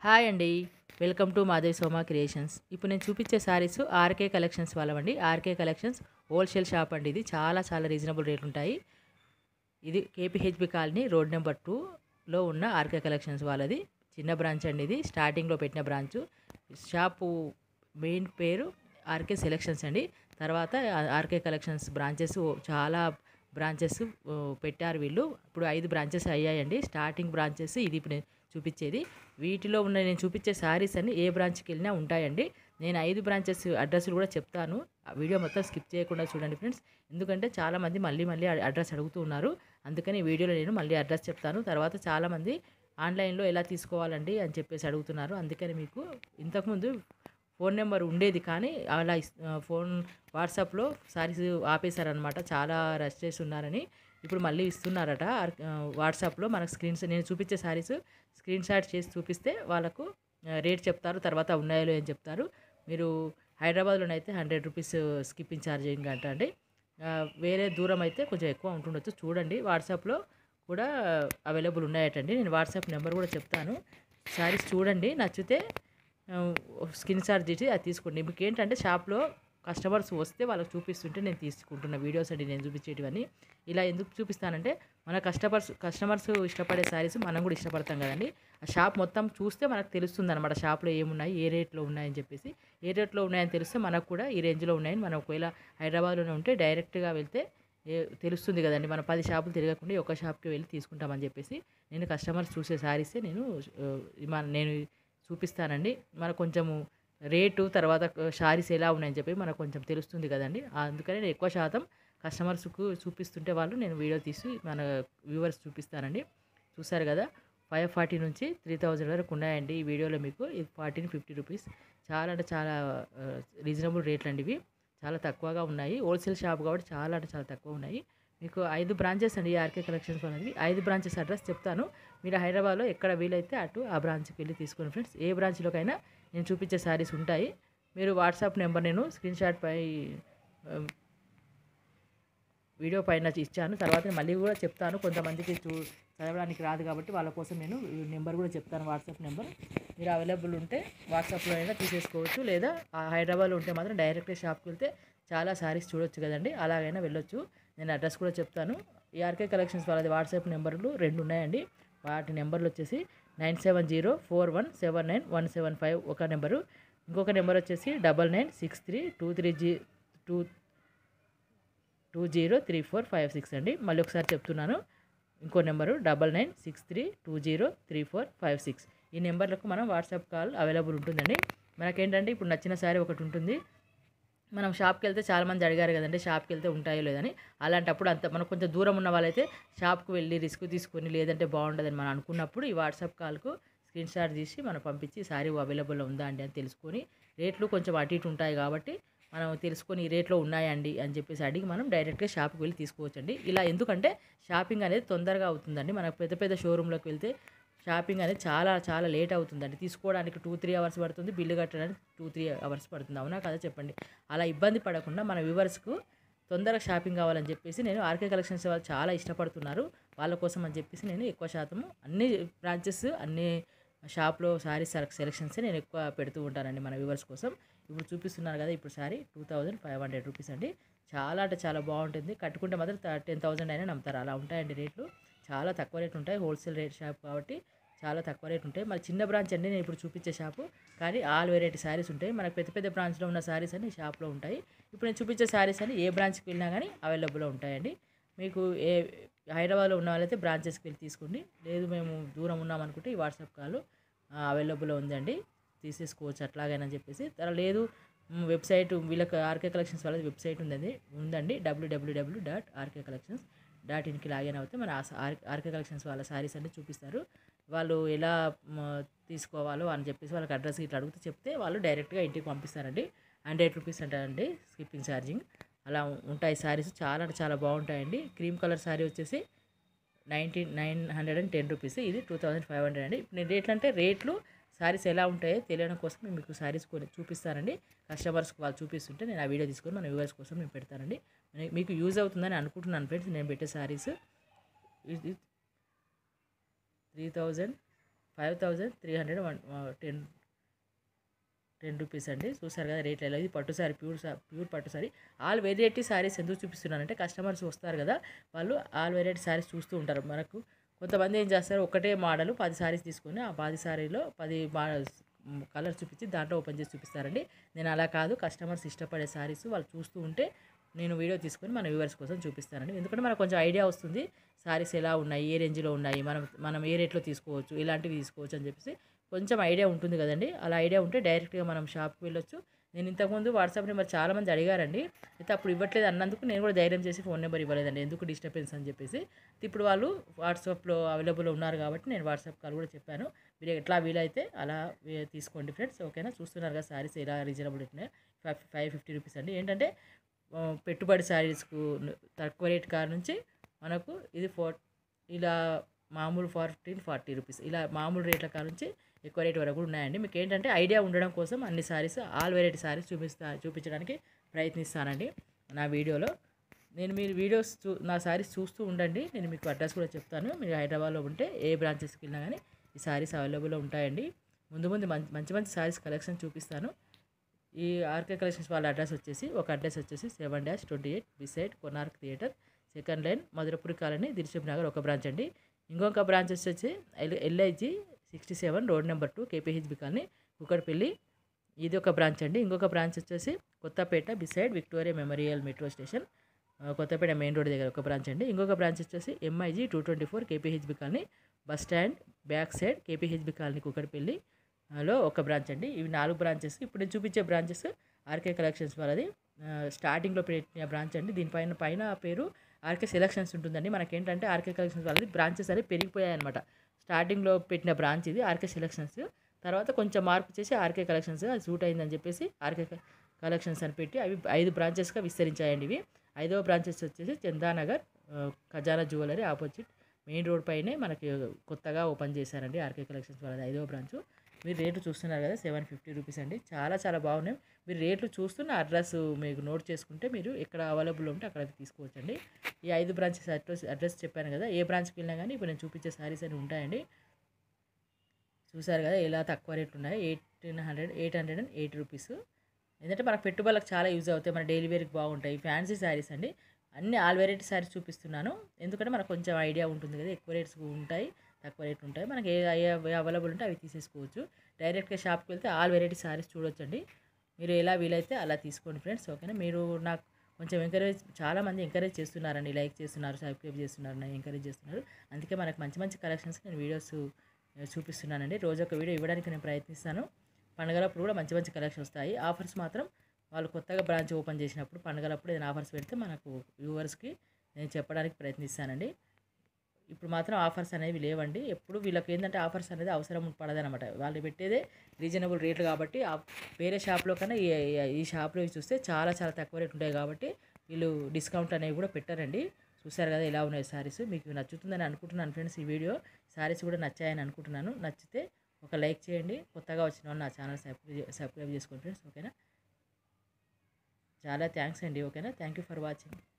hi అండి welcome to Madhavi Soma creations ఇప్పుడు నేను చూపించే శారీస్ ఆర్కే కలెక్షన్స్ వాళ్ళవండి ఆర్కే కలెక్షన్స్ హోల్సేల్ షాప్ అండి ఇది చాలా చాలా రీజనబుల్ రేట్లు ఉంటాయి ఇది కేపీహెచ్బి కాలనీ రోడ్ నెంబర్ టూలో ఉన్న ఆర్కే కలెక్షన్స్ వాళ్ళది చిన్న బ్రాంచ్ అండి ఇది స్టార్టింగ్లో పెట్టిన బ్రాంచ్ షాపు మెయిన్ పేరు ఆర్కే సెలెక్షన్స్ అండి తర్వాత ఆర్కే కలెక్షన్స్ బ్రాంచెస్ చాలా బ్రాంచెస్ పెట్టారు వీళ్ళు ఇప్పుడు ఐదు బ్రాంచెస్ అయ్యాయండి స్టార్టింగ్ బ్రాంచెస్ ఇది ఇప్పుడు నేను చూపించేది వీటిలో ఉన్న నేను చూపించే శారీస్ అన్ని ఏ బ్రాంచ్కి వెళ్ళినా ఉంటాయండి నేను ఐదు బ్రాంచెస్ అడ్రస్లు కూడా చెప్తాను ఆ వీడియో మొత్తం స్కిప్ చేయకుండా చూడండి ఫ్రెండ్స్ ఎందుకంటే చాలామంది మళ్ళీ మళ్ళీ అడ్రస్ అడుగుతూ ఉన్నారు అందుకని ఈ వీడియోలో నేను మళ్ళీ అడ్రస్ చెప్తాను తర్వాత చాలామంది ఆన్లైన్లో ఎలా తీసుకోవాలండి అని చెప్పేసి అడుగుతున్నారు అందుకని మీకు ఇంతకుముందు ఫోన్ నెంబర్ ఉండేది కానీ అలా ఇస్- ఆ, ఫోన్ వాట్సాప్లో సారీస్ ఆపేశారనమాట చాలా రష్ చేసి ఉన్నారని ఇప్పుడు మళ్ళీ ఇస్తున్నారట ఆర్- ఆ, వాట్సాప్లో మనకు స్క్రీన్స్ నేను చూపించే సారీస్ స్క్రీన్ షాట్ చేసి చూపిస్తే వాళ్ళకు ఆ, రేట్ చెప్తారు తర్వాత ఉన్నాయో లేదో అని చెప్తారు మీరు హైదరాబాద్లోనైతే హండ్రెడ్ రూపీస్ స్కిప్పింగ్ ఛార్జింగ్ అంట అండి ఆ, వేరే దూరం అయితే కొంచెం ఎక్కువ ఉంటుండొచ్చు చూడండి వాట్సాప్లో కూడా అవైలబుల్ ఉన్నాయటండి నేను వాట్సాప్ నెంబర్ కూడా చెప్తాను శారీస్ చూడండి నచ్చితే స్కిన్ చార్జ్ చేసి అది తీసుకోండి మీకు ఏంటంటే షాప్లో కస్టమర్స్ వస్తే వాళ్ళకి చూపిస్తుంటే నేను తీసుకుంటున్న వీడియోస్ అండి నేను చూపించేటివన్నీ ఇలా ఎందుకు చూపిస్తానంటే మన కస్టమర్స్ కస్టమర్స్ ఇష్టపడే శారీస్ మనం కూడా ఇష్టపడతాం కదండి ఆ షాప్ మొత్తం చూస్తే మనకు తెలుస్తుంది అనమాట షాప్లో ఏమున్నాయి ఏ రేట్లో ఉన్నాయని చెప్పేసి ఏ రేట్లో ఉన్నాయని తెలిస్తే మనకు కూడా ఈ రేంజ్లో ఉన్నాయని మనం ఒకవేళ హైదరాబాద్లోనే ఉంటే డైరెక్ట్గా వెళ్తే ఏ తెలుస్తుంది కదండి మనం పది షాపులు తిరగకుండా ఈ ఒక షాప్కి వెళ్ళి తీసుకుంటామని చెప్పేసి నేను కస్టమర్స్ చూసే శారీసే నేను ఆ, మన నేను చూపిస్తానండి మనకు కొంచెము రేటు తర్వాత శారీస్ ఎలా ఉన్నాయని చెప్పి మనకు కొంచెం తెలుస్తుంది కదండి అందుకని నేను ఎక్కువ శాతం కస్టమర్స్కు చూపిస్తుంటే వాళ్ళు నేను వీడియో తీసి మన వ్యూవర్స్ చూపిస్తానండి చూసారు కదా ఫైవ్ ఫార్టీ నుంచి త్రీ థౌజండ్ వరకు ఉన్నాయండి ఈ వీడియోలో మీకు ఇది ఫార్టీన్ ఫిఫ్టీ రూపీస్ చాలా అంటే చాలా రీజనబుల్ రేట్లు అండి ఇవి చాలా తక్కువగా ఉన్నాయి హోల్సేల్ షాప్ కాబట్టి చాలా అంటే చాలా తక్కువ ఉన్నాయి మీకు ఐదు బ్రాంచెస్ అండి ఆర్కే కలెక్షన్స్ అనేది ఐదు బ్రాంచెస్ అడ్రస్ చెప్తాను మీరు హైదరాబాద్లో ఎక్కడ వీలైతే అటు ఆ బ్రాంచ్కి వెళ్ళి తీసుకోండి ఫ్రెండ్స్ ఏ బ్రాంచ్లోకైనా నేను చూపించే శారీస్ ఉంటాయి మీరు వాట్సాప్ నెంబర్ నేను స్క్రీన్ షాట్ పై ఆ, వీడియో పైన ఇచ్చాను తర్వాత నేను మళ్ళీ కూడా చెప్తాను కొంతమందికి చూ చదవడానికి రాదు కాబట్టి వాళ్ళ కోసం నేను ఈ నెంబర్ కూడా చెప్తాను వాట్సాప్ నెంబర్ మీరు అవైలబుల్ ఉంటే వాట్సాప్లో అయినా తీసేసుకోవచ్చు లేదా ఆ హైదరాబాద్లో ఉంటే మాత్రం డైరెక్ట్గా షాప్కి వెళ్తే చాలా సారీస్ చూడొచ్చు కదండి అలాగైనా వెళ్ళొచ్చు నేను అడ్రస్ కూడా చెప్తాను ఈ ఆర్కే కలెక్షన్స్ వాళ్ళది వాట్సాప్ నెంబర్లు రెండు ఉన్నాయండి వాటి నెంబర్లు వచ్చేసి nine seven zero four one seven nine one seven five ఒక నెంబరు ఇంకొక నెంబర్ వచ్చేసి double nine six three two three G two two zero three four five six అండి మళ్ళీ ఒకసారి చెప్తున్నాను ఇంకో number double nine six three two zero three four five six ఈ నెంబర్లకు మనం వాట్సాప్ కాల్ అవైలబుల్ ఉంటుందండి మనకేంటంటే ఇప్పుడు నచ్చిన శారీ ఒకటి ఉంటుంది మనం షాప్కి వెళ్తే చాలామంది అడిగారు కదండి షాప్కి వెళ్తే ఉంటాయో లేదని అలాంటప్పుడు అంత మనకు కొంచెం దూరం ఉన్న వాళ్ళైతే షాప్కి వెళ్ళి రిస్క్ తీసుకొని లేదంటే బాగుండదని మనం అనుకున్నప్పుడు ఈ వాట్సాప్ కాల్కు స్క్రీన్ షాట్ తీసి మనం పంపించి శారీ అవైలబుల్ ఉందా అండి అని తెలుసుకొని రేట్లు కొంచెం అటు ఇటు ఉంటాయి కాబట్టి మనం తెలుసుకొని ఈ రేట్లో ఉన్నాయండి అని చెప్పేసి అడిగి మనం డైరెక్ట్గా షాప్కి వెళ్ళి తీసుకోవచ్చండి ఇలా ఎందుకంటే షాపింగ్ అనేది తొందరగా అవుతుందండి మనకు పెద్ద పెద్ద షోరూంలోకి వెళ్తే షాపింగ్ అనేది చాలా చాలా లేట్ అవుతుందండి తీసుకోవడానికి టూ త్రీ అవర్స్ పడుతుంది బిల్లు కట్టడానికి టూ త్రీ అవర్స్ పడుతుంది అవునా కదా చెప్పండి అలా ఇబ్బంది పడకుండా మన వ్యూవర్స్కు తొందరగా షాపింగ్ కావాలని చెప్పేసి నేను ఆర్కే కలెక్షన్స్ వాళ్ళు చాలా ఇష్టపడుతున్నారు వాళ్ళ కోసం అని చెప్పేసి నేను ఎక్కువ శాతము అన్ని బ్రాంచెస్ అన్ని షాప్లో శారీ సెలెక్షన్స్ నేను ఎక్కువ పెడుతూ ఉంటానండి మన వ్యూవర్స్ కోసం ఇప్పుడు చూపిస్తున్నారు కదా ఇప్పుడు saree two thousand five hundred rupees అండి చాలా అంటే చాలా బాగుంటుంది కట్టుకుంటే మాత్రం టెన్ థౌజండ్ అయినా నమ్ముతారు అలా ఉంటాయండి రేట్లు చాలా తక్కువ రేట్ ఉంటాయి హోల్సేల్ రేట్ షాప్ కాబట్టి చాలా తక్కువ రేట్ ఉంటాయి మరి చిన్న బ్రాంచ్ అండి నేను ఇప్పుడు చూపించే షాపు కానీ ఆల్ వెరైటీ శారీస్ ఉంటాయి మనకు పెద్ద పెద్ద బ్రాంచ్లో ఉన్న శారీస్ అన్ని షాప్లో ఉంటాయి ఇప్పుడు నేను చూపించే శారీస్ అని ఏ బ్రాంచ్కి వెళ్ళినా కానీ అవైలబుల్లో ఉంటాయండి మీకు ఏ హైదరాబాద్లో ఉన్న వాళ్ళైతే బ్రాంచెస్కి వెళ్ళి తీసుకోండి లేదు మేము దూరం ఉన్నాం అనుకుంటే ఈ వాట్సాప్ కాల్ అవైలబుల్లో ఉందండి తీసేసుకోవచ్చు అట్లాగైనా చెప్పేసి తర్వాత లేదు మ్, వెబ్సైట్ వీళ్ళకి ఆర్కే కలెక్షన్స్ వాళ్ళది వెబ్సైట్ ఉందండి ఉందండి డబ్ల్యూడబ్ల్యూడబ్ల్యూ డాట్ ఆర్కే కలెక్షన్స్ డాట్ ఇన్కి లాగిన్ అవుతే మన ఆ- ఆర్- ఆర్కే కలెక్షన్స్ వాళ్ళ శారీస్ అన్ని చూపిస్తారు వాళ్ళు ఎలా మ, తీసుకోవాలో అని చెప్పేసి వాళ్ళకి అడ్రస్ ఇట్లా అడిగితే చెప్తే వాళ్ళు డైరెక్ట్గా ఇంటికి పంపిస్తారండి హండ్రెడ్ రూపీస్ అంటారండి స్కిప్పింగ్ ఛార్జింగ్ అలా ఉంటాయి శారీస్ చాలా అంటే చాలా బాగుంటాయండి క్రీమ్ కలర్ శారీ వచ్చేసి nineteen nine hundred and ten rupees ఇది టూ థౌజండ్ ఫైవ్ హండ్రెడ్ అండి ఇప్పుడు నేను రేట్లు అంటే రేట్లు శారీస్ ఎలా ఉంటాయో తెలియడం కోసం నేను మీకు శారీస్ కొన్ని చూపిస్తానండి కస్టమర్స్కి వాళ్ళు చూపిస్తుంటే నేను ఆ వీడియో తీసుకొని మన వ్యూవర్స్ కోసం నేను పెడతానండి మీ- మీకు యూజ్ అవుతుందని అనుకుంటున్నాను ఫ్రెండ్స్ నేను పెట్టే శారీస్ ఇది three thousand five thousand three hundred one ten ten rupees అండి చూసారు కదా రేట్లు ఎలా ఇది పట్టు సారీ ప్యూర్ సా ప్యూర్ పట్టు సారీ ఆల్ వెరైటీ సారీస్ ఎందుకు చూపిస్తున్నానంటే కస్టమర్స్ వస్తారు కదా వాళ్ళు ఆల్ వెరైటీ సారీస్ చూస్తూ ఉంటారు మనకు కొంతమంది ఏం చేస్తారు ఒకటే మోడల్ పది సారీస్ తీసుకొని ఆ పది సారీలో పది కలర్ చూపించి దాంట్లో ఓపెన్ చేసి చూపిస్తారండి నేను అలా కాదు కస్టమర్స్ ఇష్టపడే సారీస్ వాళ్ళు చూస్తూ ఉంటే నేను వీడియో తీసుకొని మన వ్యూవర్స్ కోసం చూపిస్తానండి ఎందుకంటే మనకు కొంచెం ఐడియా వస్తుంది సారీస్ ఎలా ఉన్నాయి ఏ రేంజ్లో ఉన్నాయి మనం మనం ఏ రేట్లో తీసుకోవచ్చు ఇలాంటివి తీసుకోవచ్చు అని చెప్పేసి కొంచెం ఐడియా ఉంటుంది కదండి అలా ఐడియా ఉంటే డైరెక్ట్గా మనం షాప్కి వెళ్ళొచ్చు నేను ఇంతకుముందు వాట్సాప్ నెంబర్ చాలామంది అడిగారండి అయితే అప్పుడు ఇవ్వట్లేదు అన్నందుకు నేను కూడా ధైర్యం చేసి ఫోన్ నెంబర్ ఇవ్వలేదండి ఎందుకు డిస్టర్బెన్స్ అని చెప్పేసి ఇప్పుడు వాళ్ళు వాట్సాప్లో అవైలబుల్ ఉన్నారు కాబట్టి నేను వాట్సాప్ కాల్ కూడా చెప్పాను మీరు ఎట్లా వీలైతే అలా వే- తీసుకోండి ఫ్రెండ్స్ ఓకేనా చూస్తున్నారు కదా సారీస్ ఎలా రీజనబుల్ ఉంటున్నాయి ఫైవ్ ఫైవ్ ఫిఫ్టీ రూపీస్ అండి ఏంటంటే ఆ, పెట్టుబడి శారీస్కు తక్కువ రేట్ కార్ నుంచి మనకు ఇది ఫోర్ ఇలా మామూలు ఫార్టీన్ ఫార్టీ రూపీస్ ఇలా మామూలు రేట్ల కాడ నుంచి ఎక్కువ రేట్ వరకు కూడా ఉన్నాయండి మీకు ఏంటంటే ఐడియా ఉండడం కోసం అన్ని సారీస్ ఆల్ వెరైటీ సారీస్ చూపిస్తా చూపించడానికి ప్రయత్నిస్తానండి నా వీడియోలో నేను మీరు వీడియోస్ చూ నా సారీస్ చూస్తూ ఉండండి నేను మీకు అడ్రస్ కూడా చెప్తాను మీరు హైదరాబాద్లో ఉంటే ఏ బ్రాంచెస్కి వెళ్ళినా కానీ ఈ సారీస్ అవైలబుల్లో ఉంటాయండి ముందు ముందు మంచి మంచి మంచి సారీస్ కలెక్షన్ చూపిస్తాను ఈ ఆర్కే కలెక్షన్స్ వాళ్ళ అడ్రస్ వచ్చేసి ఒక అడ్రస్ వచ్చేసి seven dash twenty eight beside Konark theatre second line Madhurapuri colony Dilsukh Nagar ఒక బ్రాంచ్ అండి ఇంకొక బ్రాంచ్ వచ్చేసి L LIG sixty seven road number two KPHB colony Kukatpally ఇది ఒక బ్రాంచ్ అండి ఇంకొక బ్రాంచ్ వచ్చేసి Kothapet beside Victoria Memorial metro station ఆ, కొత్తపేట మెయిన్ రోడ్ దగ్గర ఒక బ్రాంచ్ అండి ఇంకొక బ్రాంచ్ వచ్చేసి MIG two twenty four KPHB colony bus stand back side KPHB colony Kukatpally లో ఒక బ్రాంచ్ అండి ఇవి నాలుగు బ్రాంచెస్ ఇప్పుడు నేను చూపించే బ్రాంచెస్ ఆర్కే కలెక్షన్స్ వాళ్ళది ఆ, స్టార్టింగ్లో పెట్టిన బ్రాంచ్ అండి దీనిపైన పైన పేరు ఆర్కే సెలక్షన్స్ ఉంటుందండి మనకేంటంటే ఆర్కే కలెక్షన్స్ వాళ్ళది బ్రాంచెస్ అనేవి పెరిగిపోయాయి అనమాట స్టార్టింగ్లో పెట్టిన బ్రాంచ్ ఇది ఆర్కే సెలక్షన్స్ తర్వాత కొంచెం మార్పు చేసి ఆర్కే కలెక్షన్స్ అది సూట్ అయిందని చెప్పేసి ఆర్కే కలెక్షన్స్ అని పెట్టి అవి ఐదు బ్రాంచెస్గా విస్తరించాయండి ఇవి ఐదవ బ్రాంచెస్ వచ్చేసి చందానగర్ ఆ, ఖజానా జ్యువెలరీ ఆపోజిట్ మెయిన్ రోడ్ పైనే మనకి కొత్తగా ఓపెన్ చేశారండి ఆర్కే కలెక్షన్స్ వాళ్ళది ఐదవ బ్రాంచ్ మీరు రేట్లు చూస్తున్నారు కదా సెవెన్ ఫిఫ్టీ రూపీస్ అండి చాలా చాలా బాగున్నాయి మీరు రేట్లు చూస్తున్న అడ్రస్ మీకు నోట్ చేసుకుంటే మీరు ఎక్కడ అవైలబుల్ ఉంటే అక్కడ తీసుకోవచ్చండి ఈ ఐదు బ్రాంచెస్ అడ్రస్ అడ్రస్ చెప్పాను కదా ఏ బ్రాంచ్కి వెళ్ళినా కానీ ఇప్పుడు నేను చూపించే సారీస్ అని ఉంటాయండి చూసారు కదా ఎలా తక్కువ రేట్లు ఉన్నాయి eighteen hundred eight hundred and eighty rupees ఎందుకంటే మనకు పెట్టుబడులకు చాలా యూజ్ అవుతాయి మన డైలీ వేర్కి బాగుంటాయి ఫ్యాన్సీ శారీస్ అండి అన్ని ఆల్ వెరైటీ శారీస్ చూపిస్తున్నాను ఎందుకంటే మనకు కొంచెం ఐడియా ఉంటుంది కదా ఎక్కువ రేట్స్ ఉంటాయి తక్కువ రేట్ ఉంటాయి మనకి ఏ ఏ అవైలబుల్ ఉంటే అవి తీసేసుకోవచ్చు డైరెక్ట్గా షాప్కి వెళ్తే ఆల్ వెరైటీ శారీస్ చూడొచ్చండి మీరు ఎలా వీలైతే అలా తీసుకోండి ఫ్రెండ్స్ ఓకేనా మీరు నాకు కొంచెం ఎంకరేజ్ చాలామంది ఎంకరేజ్ చేస్తున్నారండి లైక్ చేస్తున్నారు సబ్స్క్రైబ్ చేస్తున్నారు నన్ను ఎంకరేజ్ చేస్తున్నారు అందుకే మనకు మంచి మంచి కలెక్షన్స్ నేను వీడియోస్ చూపిస్తున్నానండి రోజు ఒక వీడియో ఇవ్వడానికి నేను ప్రయత్నిస్తాను పండగలప్పుడు కూడా మంచి మంచి కలెక్షన్ వస్తాయి ఆఫర్స్ మాత్రం వాళ్ళు కొత్తగా బ్రాంచ్ ఓపెన్ చేసినప్పుడు పండగలప్పుడు ఏదైనా ఆఫర్స్ పెడితే మనకు వ్యూవర్స్కి నేను చెప్పడానికి ప్రయత్నిస్తానండి ఇప్పుడు మాత్రం ఆఫర్స్ అనేవి లేవండి ఎప్పుడు వీళ్ళకి ఏంటంటే ఆఫర్స్ అనేది అవసరం పడదనమాట వాళ్ళు పెట్టేదే రీజనబుల్ రేట్లు కాబట్టి ఆ వేరే షాప్లో కన్నా ఈ ఈ- ఈ షాప్లో ఇవి చూస్తే చాలా చాలా తక్కువ రేట్ ఉంటాయి కాబట్టి వీళ్ళు డిస్కౌంట్ అనేవి కూడా పెట్టారండి చూసారు కదా ఎలా ఉన్నాయి సారీస్ మీకు నచ్చుతుందని అనుకుంటున్నాను ఫ్రెండ్స్ ఈ వీడియో సారీస్ కూడా నచ్చాయని అనుకుంటున్నాను నచ్చితే ఒక లైక్ చేయండి కొత్తగా వచ్చిన వాళ్ళు నా ఛానల్ సబ్స్క్రైబ్ సబ్స్క్రైబ్ చేసుకోండి ఫ్రెండ్స్ ఓకేనా చాలా థ్యాంక్స్ అండి ఓకేనా థ్యాంక్ యూ ఫర్ వాచింగ్